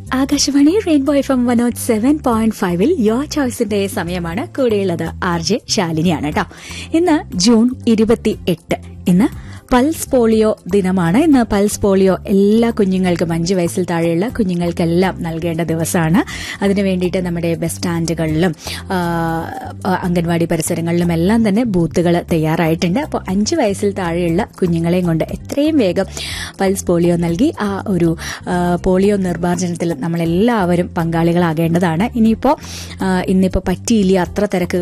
Akashvani rainbow F M one naught seven point ഫൈവിൽ യോ ചോയ്സിന്റെ സമയമാണ് കൂടെയുള്ളത് ആർ ജെ ശാലിനിയാണ് കേട്ടോ ഇന്ന് ജൂൺ ഇരുപത്തി എട്ട് ഇന്ന് പൾസ് പോളിയോ ദിനമാണ് ഇന്ന് പൾസ് പോളിയോ എല്ലാ കുഞ്ഞുങ്ങൾക്കും അഞ്ച് വയസ്സിൽ താഴെയുള്ള കുഞ്ഞുങ്ങൾക്കെല്ലാം നൽകേണ്ട ദിവസമാണ് അതിനു വേണ്ടിയിട്ട് നമ്മുടെ ബസ് സ്റ്റാൻഡുകളിലും ആ, ആ, അംഗൻവാടി പരിസരങ്ങളിലും എല്ലാം തന്നെ ബൂത്തുകൾ തയ്യാറായിട്ടുണ്ട് അപ്പോൾ അഞ്ച് വയസ്സിൽ താഴെയുള്ള കുഞ്ഞുങ്ങളെയും കൊണ്ട് എത്രയും വേഗം പൾസ് പോളിയോ നൽകി ആ ഒരു ആ, പോളിയോ നിർമ്മാർജ്ജനത്തിൽ നമ്മളെല്ലാവരും പങ്കാളികളാകേണ്ടതാണ് ഇനിയിപ്പോൾ ഇന്നിപ്പോൾ പറ്റിയില്ല അത്ര തിരക്കുകൾ